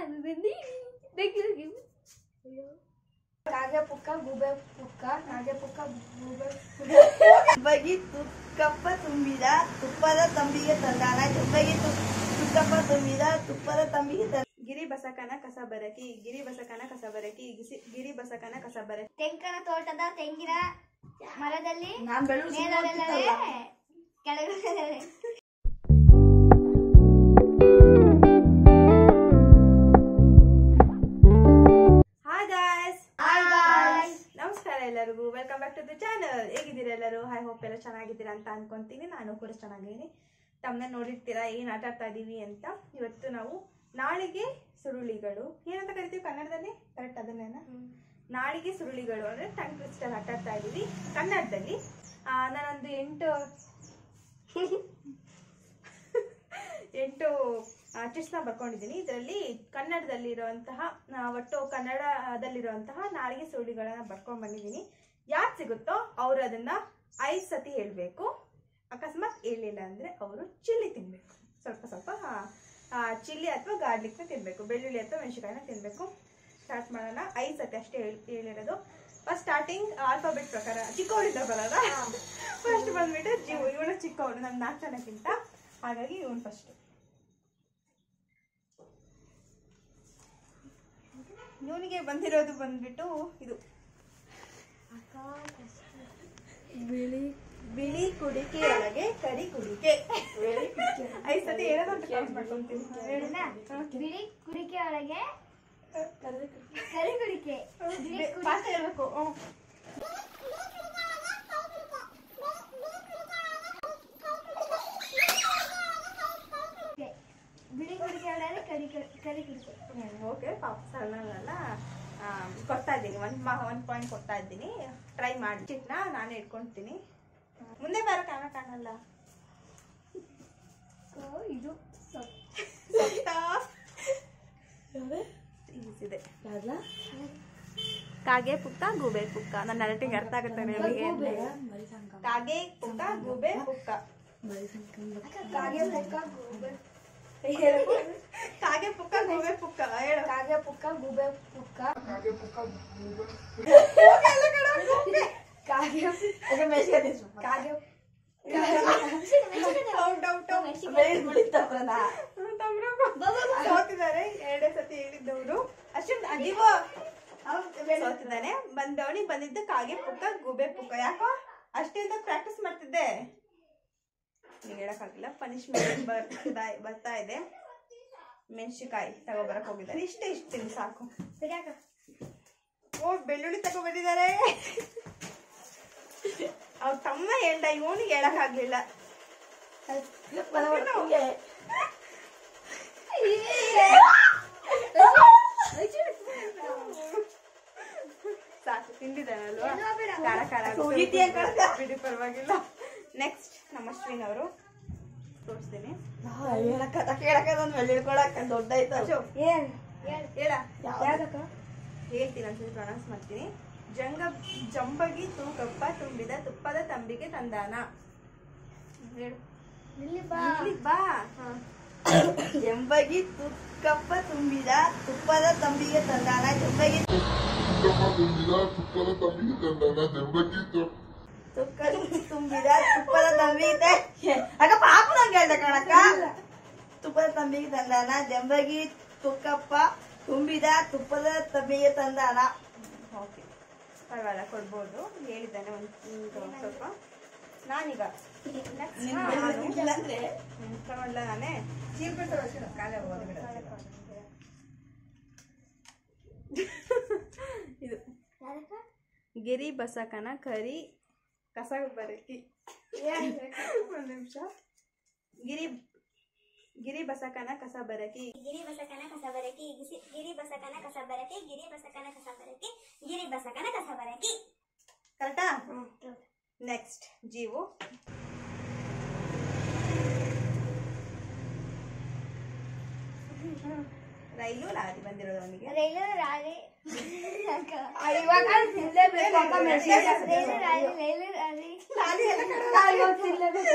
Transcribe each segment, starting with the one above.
ಕಾಗೆ ಪುಕ್ಕ ಗೂಬೆ ಪುಕ್ಕ ಕಾಗೆ ಪುಕ್ಕ ಗೂಬೆ ಬಗಿ ತುಕ್ಕಪ್ಪ ತುಂಬಿದ ತುಪ್ಪದ ತಂಬಿಗೆ ತಂದಾನ ಜೊತೆಗೆ ತುಕ್ಕಪ್ಪ ತುಂಬಿದ ತುಪ್ಪದ ತಂಬಿಗೆ ತಂದ ಗಿರಿ ಬಸಕನ ಕಸ ಬರಕಿ ಗಿರಿ ಬಸಕನ ಕಸ ಬರಕಿ ಗಿಸಿ- ಗಿರಿ ಬಸಕನ ಕಸ ಬರಕಿ ತೆಂಕನ ತೋಟದ ತೆಂಗಿನ ಮರದಲ್ಲಿ ನಾನ್ ಬೆಳ್ಳುಳ್ಳಿ ಮೇಲಲ್ಲದೆ ಕೆಳಗಡೆ ಹಾಯ್ ಗಾಯ್ಸ್ Hi guys. ನಮಸ್ಕಾರ ಎಲ್ಲರಿಗೂ welcome back to the channel ಹೇಗಿದ್ದೀರಾ ಎಲ್ಲರೂ ಐ ಹೋಪ್ ಎಲ್ಲ ಚೆನ್ನಾಗಿದ್ದೀರಾ ಅಂತ ಅನ್ಕೊಂತೀನಿ ನಾನು ಕೂಡ ಚೆನ್ನಾಗಿದ್ದೀನಿ ತಮ್ಮನ್ನ ನೋಡಿರ್ತೀರಾ ಏನ್ ಆಟ ಆಡ್ತಾ ಇದೀವಿ ಅಂತ ಇವತ್ತು ನಾವು ನಾಳಿಗೆ ಸುರುಳಿಗಳು ಏನಂತ ಕರಿತೀವಿ ಕನ್ನಡದಲ್ಲಿ ಕರೆಕ್ಟ್ ಅದನ್ನೇನ ನಾಳಿಗೆ ಸುರುಳಿಗಳು ಅಂದ್ರೆ ಟಂಗ್ ಟ್ವಿಸ್ಟರ್ ಆಟ ಆಡ್ತಾ ಇದೀವಿ ಕನ್ನಡದಲ್ಲಿ ಆ, ನಾನೊಂದು ಎಂಟು ಎಂಟು ಟಿಪ್ಸ್ನ ಬರ್ಕೊಂಡಿದ್ದೀನಿ ಇದರಲ್ಲಿ ಕನ್ನಡದಲ್ಲಿರುವಂತಹ ಆ, ಒಟ್ಟು ಕನ್ನಡದಲ್ಲಿರುವಂತಹ ನಾಳಿಗೆ ಸುರುಳಿಗಳನ್ನ ಬರ್ಕೊಂಡ್ ಬಂದಿದ್ದೀನಿ ಯಾರು ಸಿಗುತ್ತೋ ಅವರು ಅದನ್ನ ಐದು ಸತಿ ಹೇಳ್ಬೇಕು ಅಕಸ್ಮಾತ್ ಹೇಳಿಲ್ಲ ಅಂದ್ರೆ ಅವರು ಚಿಲ್ಲಿ ತಿನ್ಬೇಕು ಸ್ವಲ್ಪ ಸ್ವಲ್ಪ ಚಿಲ್ಲಿ ಅಥವಾ ಗಾರ್ಲಿಕ್ನ ತಿನ್ಬೇಕು ಬೆಳ್ಳುಳ್ಳಿ ಅಥವಾ ಮೆಣಸಿನಕಾಯಿನ ತಿನ್ಬೇಕು ಸ್ಟಾರ್ಟ್ ಮಾಡೋಣ ಐದು ಸತಿ ಅಷ್ಟೇ ಹೇಳ್- ಹೇಳಿರೋದು ಫಸ್ಟ್ ಸ್ಟಾರ್ಟಿಂಗ್ ಆಲ್ಫಾಬೆಟ್ ಪ್ರಕಾರ ಚಿಕ್ಕವಳಿಂದ ಬರೋದ ಫಸ್ಟ್ ಬಂದ್ಬಿಟ್ಟು ಜೀವ ಇವನು ಚಿಕ್ಕವನು ನಮ್ ನಾಲ್ಕು ಜನಕ್ಕಿಂತ ಹಾಗಾಗಿ ಇವನು ಫಸ್ಟ್ ಇವನಿಗೆ ಬಂದಿರೋದು ಬಂದ್ಬಿಟ್ಟು ಇದು ಬಿಳಿ ಬಿಳಿ ಕುಡಿಕೆಯೊಳಗೆ ಕರಿ ಕುಡಿಕೆ ಐದು ಸತಿ ಹೇಳೋದು ಅಂತ count ಮಾಡ್ಕೊಂತೀನಿ ಹೇಳೋಣ? ಬಿಳಿ ಕುಡಿಕೆ ಒಳಗೆ ಕರಿ ಕುಡಿಕೆ ಬಿಳಿ ಕುಡಿ- ಫಾಸ್ಟ್ ಹೇಳ್ಬೇಕು ಹ್ಮ್. ಬಿಳಿ ಕುಡಿಕೆ ಒಳಗೆ ಕರಿ ಕರಿ ಕುಡಿಕೆ ಓಕೆ ಪಾಪ ಸಣ್ಣಲ್ಲ ಕೊಡ್ತಾ ಇದ್ದೀನಿ ಒಂದು ಒಂದು ಪಾಯಿಂಟ್ ಕೊಡ್ತಾ ಇದ್ದೀನಿ ಟ್ರೈ ಮಾಡಿ ಚಿಟ್ನ ನಾನೇ ಇಟ್ಕೊಳ್ತೀನಿ ಮುಂದೆ ಬರೋ ಕಾರಣ ಕಾಣಲ್ಲ ಸೊ, ಇದು ಸೊಪ್ಪು. ಇದೆ ಕಾಗೆ ಪುಕ್ಕ ಗೂಬೆ ಪುಕ್ಕ ನನ್ನ ನರಟಿಗೆ ಅರ್ಥ ಆಗುತ್ತೆ ನಿಮಗೆ ಕಾಗೆ ಪುಕ್ಕ ಗೂಬೆ ಪುಕ್ಕ ಕಾಗೆ ಪುಕ್ಕ ಗೂಬೆ ಕಾಗೆ ಪುಕ್ಕ ಗೂಬೆ ಪುಕ್ಕ ಹೇಳು ಕಾಗೆ ಪುಕ್ಕ ಗೂಬೆ ಪುಕ್ಕ ಕಾಗೆ ಕಾಗೆ ಔಟ್ ಔಟ್ ಸೋತಿದ್ದಾರೆ ಎರಡೇ ಸತಿ ಹೇಳಿದ್ದವರು ಅಷ್ಟೊಂದು ಅದಿವೋ ಸೋತಿದ್ದಾನೆ ಬಂದವನಿಗೆ ಬಂದಿದ್ದು ಕಾಗೆ ಪುಕ್ಕ ಗೂಬೆ ಪುಕ್ಕ ಯಾಕೋ ಅಷ್ಟೇಂದ ಪ್ರಾಕ್ಟೀಸ್ ಮಾಡ್ತಿದ್ದೆ ಈಗ ಹೇಳಕ್ಕಾಗಿಲ್ಲ ಪನಿಷ್ಮೆಂಟ್ ಬರ್ತಾ ಬರ್ತಾ ಇದೆ ಮೆಣಸಿಕಾಯಿ ತಗೊಬರಕ್ ಹೋಗಿದ್ದಾರೆ ಇಷ್ಟೇ ಇಷ್ಟು ತಿಂದು ಸಾಕು ಸರಿಯಾಕ ಓ ಬೆಳ್ಳುಳ್ಳಿ ತಗೊಬಂದಿದ್ದಾರೆ ಅವ್ರ ತಮ್ಮ ಹೇಳ್ದ ಇವನಿಗೆ ಹೇಳಕ್ಕಾಗ್ಲಿಲ್ಲ ಸಾಕು ತಿಂದಿದ್ದಾನಲ್ವಾ ಖಾರ ಖಾರ ಆಗುತ್ತೆ. ಬಿಡಿ ಪರವಾಗಿಲ್ಲ ನೆಕ್ಸ್ಟ್ ನಮ್ಮ ಅಶ್ವಿನ್ ಅವರು ತೋರಿಸ್ತೀನಿ ದೊಡ್ಡ ಆಯ್ತು ಏನ್ ಹೇಳ್- ಹೇಳ ಯಾವ್ದಕ್ಕ ಹೇಳ್ತೀನಿ ಒಂದ್ಸರಿ ಪ್ರೊನೌನ್ಸ್ ಮಾಡ್ತೀನಿ ಜಂಗ ಜಂಬಗಿ ತೂಕಪ್ಪ ತುಂಬಿದ ತುಪ್ಪದ ತಂಬಿಗೆ ತಂದಾನ ಹೇಳು ಇಲ್ಲಿ ಬಾ ಇಲ್ಲಿಗ್ ಬಾ ಎಂಬಗಿ ತುಕ್ಕಪ್ಪ ತುಂಬಿದ ತುಪ್ಪದ ತಂಬಿಗೆ ತಂದಾನ ಜಂಬಗಿ ತುಕ್ಕಪ್ಪ ತುಂಬಿದ ತುಪ್ಪದ ತಂಬಿಗೆ ತಂದಾನ ಜಂಬಗಿ ತು- ತುಕ್ಕ ತುಂಬಿದ ತುಪ್ಪದ ತಂಬಿಗೆ ಅಕ್ಕ ಪಾಪ ನಂಗೆ ಹೇಳ್ದ ಕಣಕ್ಕ ತುಪ್ಪದ ತಂಬಿಗೆ ತಂದಾನ ಜಂಬಗಿ ತುಕ್ಕಪ್ಪ ತುಂಬಿದ ತುಪ್ಪದ ತಂಬಿಗೆ ತಂದಾನ ಓಕೆ ಪರವಾಗಿಲ್ಲ ಕೊಡ್ಬೋದು ಹೇಳಿದ್ದಾನೆ ಒಂದು ಸ್ವಲ್ಪ ನಾನೀಗ ಇಲ್ಲಾಂದ್ರೆ ತಗೊಂಡ್ಲ ನಾನೇ ಇದು ಯಾವ್ದಕ್ಕ? ಗಿರಿ ಬಸಕನ ಕರಿ ಕಸ ಬರಕಿ ಒಂದು ನಿಮಿಷ ಗಿರಿ ಗಿರಿ ಬಸಕನ ಕಸ ಬರಕಿ ಗಿರಿ ಬಸಕನ ಕಸ ಬರಕಿ ಗಿಸಿ- ಗಿರಿ ಬಸಕನ ಕಸ ಬರಕಿ ಗಿರಿ ಬಸಕನ ಕಸ ಬರಕಿ ಗಿರಿ ಬಸಕನ ಕಸ ಬರಕಿ ಕರೆಕ್ಟಾ ನೆಕ್ಸ್ಟ್ ಜೀವು ರೈಲು ಲಾರಿ ಬಂದಿರೋದು ಅವನಿಗೆ ರೈಲು ರಾಲಿ ಅಕ್ಕ. ಇವಾಗ ತಿನ್ಲೇಬೇಕು ಅಕ್ಕ ಮೆಣಸಿನ್ಕಾಯಿ. ರೈಲು ರಾಲಿ ರೈಲು ರಾಲಿ ಲಾರಿ ಎಲ್ಲ ಕಡೆ ನಾವ್ ಇವಾಗ್ ತಿನ್ಲೇಬೇಕು.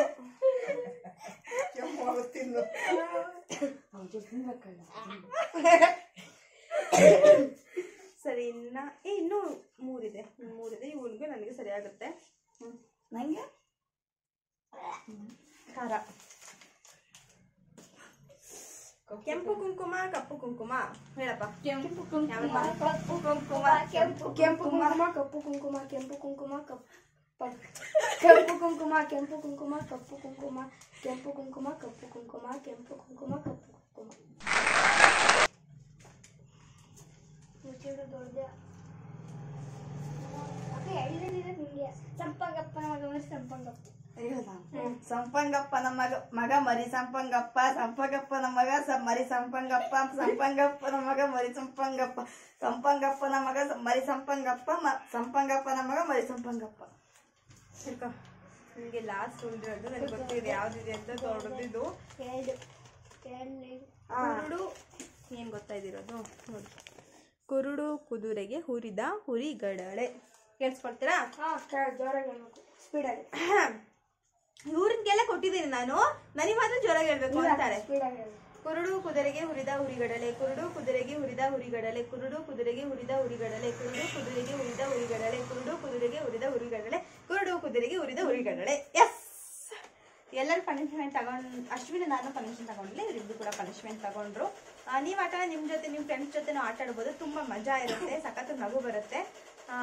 ಸರಿ ಇನ್ನ ಏ ಇನ್ನೂ ಮೂರಿದೆ ಇನ್ನು ಮೂರಿದೆ ಇವಳಿಗೆ ನನಗೆ ಸರಿ ಆಗುತ್ತೆ ಹ್ಮ್. ನಂಗೆ ಖಾರ ಕೆಂಪು ಕುಂಕುಮ ಕಪ್ಪು ಕುಂಕುಮ ಹೇಳಪ್ಪ ಕೆಂಪು ಕುಂಕುಮ ಯಾವಪ್ಪ? ಕಪ್ಪು ಕುಂಕುಮ ಕೆಂಪು ಕೆಂಪು ಕುಂಕುಮ ಕಪ್ಪು ಕುಂಕುಮ ಕೆಂಪು ಕುಂಕುಮ ಕಪ್ಪು ಕೆಂಪು ಕುಂಕುಮ ಕೆಂಪು ಕುಂಕುಮ ಕಪ್ಪು ಕುಂಕುಮ ಕೆಂಪು ಕುಂಕುಮ ಕಪ್ಪು ಕುಂಕುಮ ಕೆಂಪು ಕುಂಕುಮ ಕಪ್ಪು ಕುಂಕುಮ ಮುಚ್ಚಿಡು ದೊಡ್ಡ ಅಕ್ಕ ಎಳ್ಳಿದ್ರೆ ನಿಂಗೆ ಸಂಪಂಗಪ್ಪನ ಮಗ ಮತ್ತೆ ಸಂಪಂಗಪ್ಪ ಸಂಪಂಗಪ್ಪನ ಮಗ ಮಗ ಮರಿ ಸಂಪಂಗಪ್ಪ ಸಂಪಂಗಪ್ಪನ ಮಗ ಸ- ಮರಿ ಸಂಪಂಗಪ್ಪ ಸಂಪಂಗಪ್ಪನ ಮಗ ಮರಿ ಸಂಪಂಗಪ್ಪ ಸಂಪಂಗಪ್ಪನ ಮಗ ಸ- ಮರಿ ಸಂಪಂಗಪ್ಪ ಮ- ಸಂಪಂಗಪ್ಪನ ಮಗ ಮರಿ ಸಂಪಂಗಪ್ಪ ಹಿಡ್ಕೊ ನಿಮಗೆ ಲಾಸ್ಟ್ ಉಳಿದಿರೋದು ನನಗೆ ಗೊತ್ತಿದೆ ಯಾವ್ದಿದೆ ಅಂತ ದೊಡ್ಡದಿದು ಎರಡು ಎರಡು ಕುರುಡು ಏನ್ ಗೊತ್ತಾ ಇದಿರೋದು ನೋಡಿ ಕುರುಡು ಕುದುರೆಗೆ ಹುರಿದ ಹುರಿಗಡಲೆ ಕೇಳಿಸ್ಕೊಳ್ತೀರಾ ಹಾ ಜೋರಾಗಿ ಹೇಳ್ಬೇಕು ಸ್ಪೀಡಾಗಿ ಇವ್ರಿಗೆಲ್ಲ ಕೊಟ್ಟಿದ್ದೀನಿ ನಾನು ನನಗೆ ಮಾತ್ರ ಜೋರಾಗಿ ಹೇಳ್ಬೇಕು ಅಂತಾರೆ ಸ್ಪೀಡಾಗಿ ಹೇಳ್ಬೇಕು ಕುರುಡು ಕುದುರೆಗೆ ಹುರಿದ ಹುರಿಗಡಲೆ ಕುರುಡು ಕುದುರೆಗೆ ಹುರಿದ ಹುರಿಗಡಲೆ ಕುರುಡು ಕುದುರೆಗೆ ಹುರಿದ ಹುರಿಗಡಲೆ ಕುರುಡು ಕುದುರೆಗೆ ಹುರಿದ ಹುರಿಗಡಲೆ ಕುರುಡು ಕುದುರೆಗೆ ಹುರಿದ ಹುರಿಗಡಲೆ ಕುರುಡು ಕುದುರೆಗೆ ಹುರಿದ ಹುರಿಗಡಲೆ ಎಸ್ ಎಲ್ಲರೂ ಪನಿಷ್ಮೆಂಟ್ ತಗೊಂಡ್ ಅಶ್ವಿನ ನಾನು ಪನಿಷ್ಮೆಂಟ್ ತಗೊಂಡ್ಲಿ ಇವರಿಬ್ರು ಕೂಡ ಪನಿಷ್ಮೆಂಟ್ ತಗೊಂಡ್ರು ಆ, ನೀವ್ ಆಟ ನಿಮ್ ಜೊತೆ ನಿಮ್ ಫ್ರೆಂಡ್ಸ್ ಜೊತೆ ಆಟ ಆಡ್ಬೋದು ತುಂಬಾ ಮಜಾ ಇರುತ್ತೆ ಸಖತ್ ನಗು ಬರುತ್ತೆ ಆ,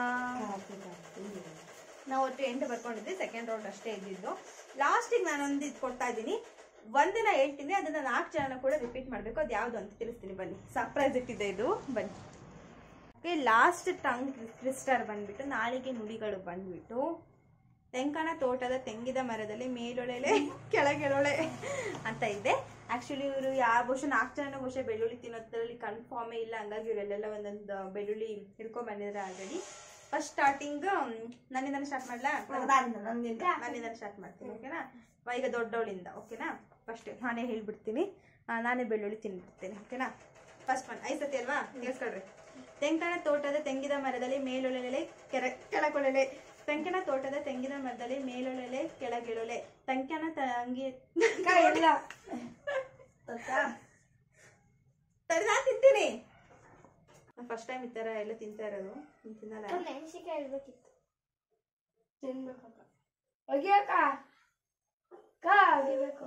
ನಾವು ಒಟ್ಟು ಎಂಟು ಬರ್ಕೊಂಡಿದ್ವಿ ಸೆಕೆಂಡ್ ರೌಂಡ್ ಅಷ್ಟೇ ಇದ್ದಿದ್ದು ಲಾಸ್ಟಿಗೆ ನಾನೊಂದು ಇದು ಕೊಡ್ತಾ ಇದ್ದೀನಿ ಒಂದಿನ ಹೇಳ್ತೀನಿ ಅದನ್ನ ನಾಲ್ಕು ಜನ ಕೂಡ ರಿಪೀಟ್ ಮಾಡಬೇಕು ಅದು ಯಾವುದು ಅಂತ ತಿಳಿಸ್ತೀನಿ ಬನ್ನಿ ಸರ್ಪ್ರೈಸ್ ಇಟ್ಟಿದೆ ಇದು ಬನ್ನಿ ಓಕೆ ಲಾಸ್ಟ್ ಟಂಗ್ ಕ್ರಿಸ್ಟರ್ ಬಂದ್ಬಿಟ್ಟು ನಾಳಿಗೆ ನುಡಿಗಳು ಬಂದ್ಬಿಟ್ಟು ತೆಂಕಣ ತೋಟದ ತೆಂಗಿದ ಮರದಲ್ಲಿ ಮೇಲೊಳೆಲೆ ಕೆಳಗೆಳೊಳೆ ಅಂತ ಇದೆ ಆಕ್ಚುಲಿ ಇವರು ಯಾವ ಬಹುಶಃ ನಾಲ್ಕು ಜನ ಬಹುಶಃ ಬೆಳ್ಳುಳ್ಳಿ ತಿನ್ನೋದ್ರಲ್ಲಿ ಕನ್ಫರ್ಮೇ ಇಲ್ಲ ಹಂಗಾಗಿ ಇವರೆಲ್ಲ ಒಂದೊಂದು ಬೆಳ್ಳುಳ್ಳಿ ಹಿಡ್ಕೊಂಡ್ ಬಂದಿದ್ದಾರೆ ಆಲ್ರೆಡಿ ಫಸ್ಟ್ ಸ್ಟಾರ್ಟಿಂಗ್ ನನ್ನಿಂದ ಸ್ಟಾರ್ಟ್ ಮಾಡ್ಲಾ ನಂದಿನ ನಾನಿಂದ ಸ್ಟಾರ್ಟ್ ಮಾಡ್ತೀನಿ ಓಕೆನಾ ವ- ಈಗ ದೊಡ್ಡವಳಿಂದ ಓಕೆನಾ ಫಸ್ಟ್ ನಾನೇ ಹೇಳ್ಬಿಡ್ತೀನಿ ಆ, ನಾನೇ ಬೆಳ್ಳುಳ್ಳಿ ತಿನ್ಬಿಡ್ತೀನಿ ಓಕೆನಾ ಫಸ್ಟ್ ಒನ್ ಐದು ಸತಿ ಅಲ್ವಾ ಕೇಳಿಸ್ಕೊಳ್ರಿ ತೆಂಕಣ ತೋಟದ ತೆಂಗಿನ ಮರದಲ್ಲಿ ಮೇಲೊಳೆಲೆ ಕೆರ ಕೆಳಗೊಳೆಲೆ ತೆಂಕಣ ತೋಟದ ತೆಂಗಿನ ಮರದಲ್ಲಿ ಮೇಲೊಳೆಲೆ ಕೆಳಗೆಳೊಲೆ ತೆಂಕಣ ತಂಗಿ ಇಲ್ಲ ಸರಿ ನಾನು ತಿಂತೀನಿ ಫಸ್ಟ್ ಟೈಮ್ ಈ ಥರ ಎಲ್ಲ ತಿಂತಾ ಇರೋದು ನೀನ್ ತಿನ್ನಲ್ಲ ಮೆಣಸಿಕಾಯಿ ಇರ್ಬೇಕಿತ್ತು ತಿನ್ಬೇಕಪ್ಪ ಒಗಿಯಕ್ಕ ಅಕ್ಕ ಒಗಿಬೇಕು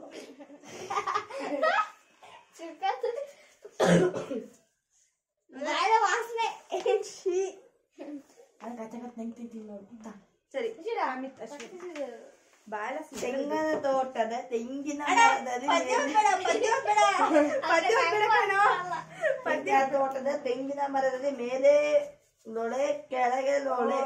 ವಾಸನೆ ಛೀ. ನೆಂಗ್ತಿದ್ದೀನಿ ನೋಡು ಸರಿ ಅಮಿತ್ ಅಶ್ವಿನ್ ಬಾಳ ತೆಂಗಿನ ತೋಟದ ತೆಂಗಿನ ಅಣ್ಣ, ಮರದಲ್ಲಿ ಪದ್ಯ ಮೇಲೆ- ಬೇಡ, ಪದ್ಯ ಬೇಡ. ಪದ್ಯ ಬೇಡ ಕಣೋ. ಪದ್ಯ ತೆಂಗಿನ ತೋಟದ ತೆಂಗಿನ ಮರದಲ್ಲಿ ಮೇಲೆ ಲೊಳೆ ಕೆಳಗೆ ಲೊಳೆ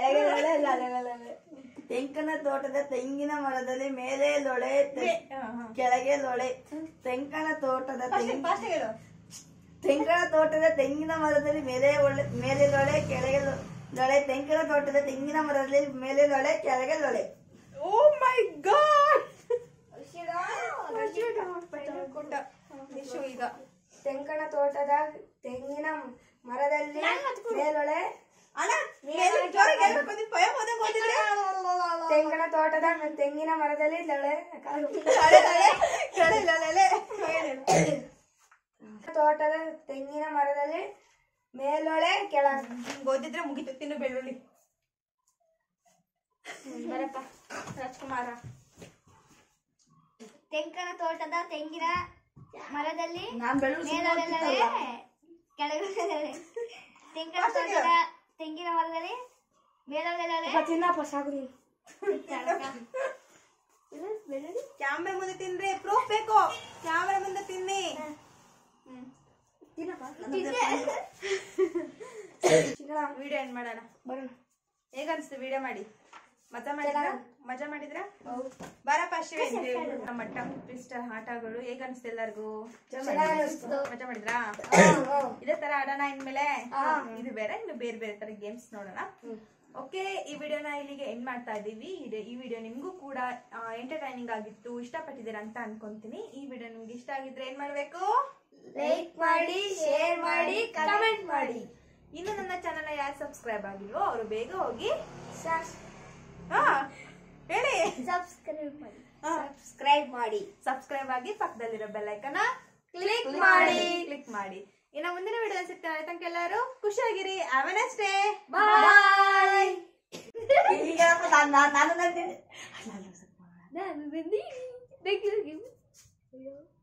ತೆಂಕನ ತೋಟದ ತೆಂಗಿನ ಮರದಲ್ಲಿ ಮೇಲೆ ಲೊಳೆ ತೆ- ಹಾ, ಹಾ. ಕೆಳಗೆ ಲೊಳೆ ತೆಂಕನ ತೋಟದ Fast ತೆಂಗ್- fast ಹೇಳು. ತೆಂಕನ ತೋಟದ ತೆಂಗಿನ ಮರದಲ್ಲಿ ಮೇಲೆ ಒಳ್ಳೆ ಮೇಲೆ ಲೊಳೆ ಕೆಳಗೆ ಲೊ- ಲೊಳೆ ತೆಂಕಿನ ತೋಟದ ತೆಂಗಿನ ಮರದಲ್ಲಿ ಮೇಲೆ ಲೊಳೆ ಕೆಳಗೆ ಲೊಳೆ Oh my God. ಕೊಟ್ಟ. ನಿಶು ಈಗ ತೆಂಕಣ ತೋಟದ ತೆಂಗಿನ ಮರದಲ್ಲಿ ಮೇಲೊಳೆ ಅಣ್ಣ ಮೇಲೆ ಜೋರಾಗಿ ಹೇಳ್ಬೇಕು, ನೀನ್ poem ಓದಕ್ ಹೋಗಿದ್ರೆ. ತೆಂಗಿನ ತೋಟದ ತೆಂಗಿನ ಮರದಲ್ಲಿ ಲೊಳೆ ಲಳೆ, ಲಳೆ, ಲಳೆ, ಲಳೆ, ಲಳೆ. ಹೇಳು. ತೋಟದ ತೆಂಗಿನ ಮರದಲ್ಲಿ ಮೇಲೊಳೆ ಕೆಳ ಹಿಂಗ್ ಓದಿದ್ರೆ ಮುಗಿತು ತಿನ್ನು ಬೆಳ್ಳುಳ್ಳಿ ಬರಪ್ಪ ರಾಜ್ಕುಮಾರ ತೆಂಕಣ ತೋಟದ ತೆಂಗಿನ ಮರದಲ್ಲಿ ನಾನ್ ಬೆಳ್ಳುಳ್ಳಿ ಮೇಲೊಳೆಲೆ ಕೆಳಗೊಳೆಲೆ ತೆಂಗಿನ ತೋಟದ ತೆಂಗಿನ ಮರದಲ್ಲಿ ಮೇಲೊಳೆಲೆ ತಿನ್ನಪ್ಪ ಸಾಕು ನೀನು ಕ್ಯಾಮ್ರಾ ಮುಂದೆ ತಿನ್ರಿ ಪ್ರೂಫ್ ಬೇಕು ಕ್ಯಾಮ್ರಾ ಮುಂದೆ ತಿನ್ನಿ ವಿಡಿಯೋ ಎಂಡ್ ಮಾಡೋಣ ಬರೋಣ ಹೇಗನ್ಸ್ತು ವಿಡಿಯೋ ಮಾಡಿ ಮಜಾ ಮಾಡಿದ್ರ ಮಜಾ ಮಾಡಿದ್ರ ಬಾರಪ್ಪ ಅಶ್ವಿನ್ ನಮ್ಮ ಟಂಗ್ ಟ್ವಿಸ್ಟರ್ ಆಟಗಳು ಹೇಗನ್ಸ್ತು ಎಲ್ಲರಿಗೂ ಮಜಾ ಮಾಡಿದ್ರಾ ಇದೇ ತರ ಆಡೋಣ ಇನ್ಮೇಲೆ ಇದು ಬೇರೆ ಇನ್ನು ಬೇರೆ ಬೇರೆ ತರ ಗೇಮ್ಸ್ ನೋಡೋಣ ಓಕೆ ಈ ವಿಡಿಯೋನ ಇಲ್ಲಿಗೆ ಎಂಡ್ ಮಾಡ್ತಾ ಇದ್ದೀವಿ ಇದು- ಈ ವಿಡಿಯೋ ನಿಮ್ಗೂ ಕೂಡ ಎಂಟರ್ಟೈನಿಂಗ್ ಆಗಿತ್ತು ಇಷ್ಟಪಟ್ಟಿದ್ದೀರಾ ಅಂತ ಅನ್ಕೊಂತೀನಿ ಈ ವಿಡಿಯೋ ನಿಮ್ಗೆ ಇಷ್ಟ ಆಗಿದ್ರೆ ಏನ್ ಮಾಡ್ಬೇಕು ಲೈಕ್ ಮಾಡಿ ಶೇರ್ ಮಾಡಿ ಕಮೆಂಟ್ ಮಾಡಿ ಇನ್ನು ನನ್ನ ಚಾನಲ್ ಯಾರು ಸಬ್ಸ್ಕ್ರೈಬ್ ಆಗಿಲ್ವೋ ಅವರು ಬೇಗ ಹೋಗಿ ಹಾ ಹೇಳಿ ಸಬ್ಸ್ಕ್ರೈಬ್ ಮಾಡಿ ಹಾ. ಸಬ್ಸ್ಕ್ರೈಬ್ ಮಾಡಿ ಸಬ್ಸ್ಕ್ರೈಬ್ ಆಗಿ ಪಕ್ಕದಲ್ಲಿರೋ ಬೆಲ್ ಐಕನ ಕ್ಲಿಕ್ ಮಾಡಿ ಕ್ಲಿಕ್ ಮಾಡಿ ಇನ್ನು ಮುಂದಿನ ವಿಡಿಯೋ ಸಿಗ್ತಾರೆ ತನಕ ಎಲ್ಲರೂ ಖುಷಿಯಾಗಿರಿ ಅವನಷ್ಟೇ ಬಾಯ್ ಈಗ ನಾನು ನಾನು ನಾನು ನಾನು ಬಂದೀನಿ Thank you.